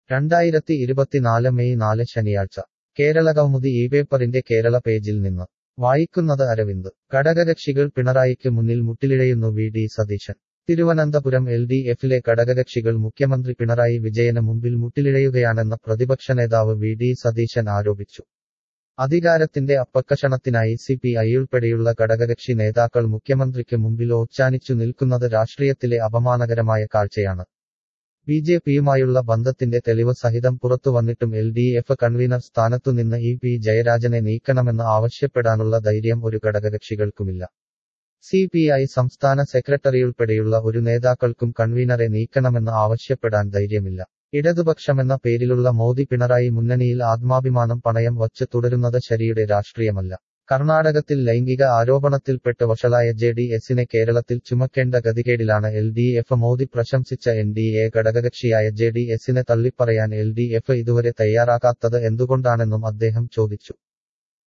രണ്ടായിരത്തി ഇരുപത്തിനാല് മെയ് നാല് ശനിയാഴ്ച കേരളകൗമുദി ഈ പേപ്പറിന്റെ കേരള പേജിൽ നിന്ന് വായിക്കുന്നത് അരവിന്ദ് ഘടകകക്ഷികൾ പിണറായിക്ക് മുന്നിൽ മുട്ടിലിഴയുന്നു V D Satheesan Thiruvananthapuram L D എഫിലെ ഘടകകക്ഷികൾ മുഖ്യമന്ത്രി പിണറായി വിജയന് മുമ്പിൽ മുട്ടിലിഴയുകയാണെന്ന് പ്രതിപക്ഷ നേതാവ് വി ഡി സതീശൻ ആരോപിച്ചു അധികാരത്തിന്റെ അപ്പക്കഷണത്തിനായി സി പി ഐയുൾപ്പെടെയുള്ള ഘടകകക്ഷി നേതാക്കൾ മുഖ്യമന്ത്രിക്ക് മുമ്പിൽ ഓച്ചാനിച്ചു നിൽക്കുന്നത് രാഷ്ട്രീയത്തിലെ അപമാനകരമായ കാഴ്ചയാണ് ബി ജെ പിയുമായുള്ള ബന്ധത്തിന്റെ തെളിവ് സഹിതം പുറത്തുവന്നിട്ടും എൽ ഡി എഫ് കൺവീനർ സ്ഥാനത്തുനിന്ന് ഇ പി ജയരാജനെ നീക്കണമെന്ന് ആവശ്യപ്പെടാനുള്ള ധൈര്യം ഒരു ഘടകകക്ഷികൾക്കുമില്ല സി പി ഐ സംസ്ഥാന സെക്രട്ടറിയുൾപ്പെടെയുള്ള ഒരു നേതാക്കൾക്കും കൺവീനറെ നീക്കണമെന്ന് ആവശ്യപ്പെടാൻ ധൈര്യമില്ല ഇടതുപക്ഷമെന്ന പേരിലുള്ള മോദി പിണറായി മുന്നണിയിൽ ആത്മാഭിമാനം പണയം വച്ച് തുടരുന്നത് ശരിയുടെ രാഷ്ട്രീയമല്ല കർണാടകത്തിൽ ലൈംഗിക ആരോപണത്തിൽപ്പെട്ട് വഷളായ ജെ ഡി എസിനെ കേരളത്തിൽ ചുമക്കേണ്ട ഗതികേടിലാണ് എൽ ഡി എഫ് മോദി പ്രശംസിച്ച എൻ ഡി എ ഘടകകക്ഷിയായ ജെ ഡി എസിനെ തള്ളിപ്പറയാൻ എൽ ഡി എഫ് ഇതുവരെ തയ്യാറാകാത്തത് എന്തുകൊണ്ടാണെന്നും അദ്ദേഹം ചോദിച്ചു